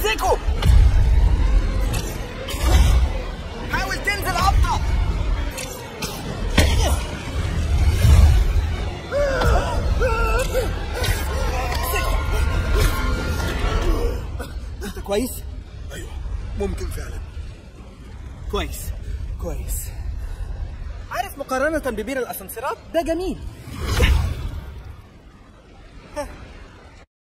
سيكو حاول تنزل ابطأ انت كويس؟ ايوه ممكن فعلا كويس كويس عارف مقارنة ببير الاسانسيرات ده جميل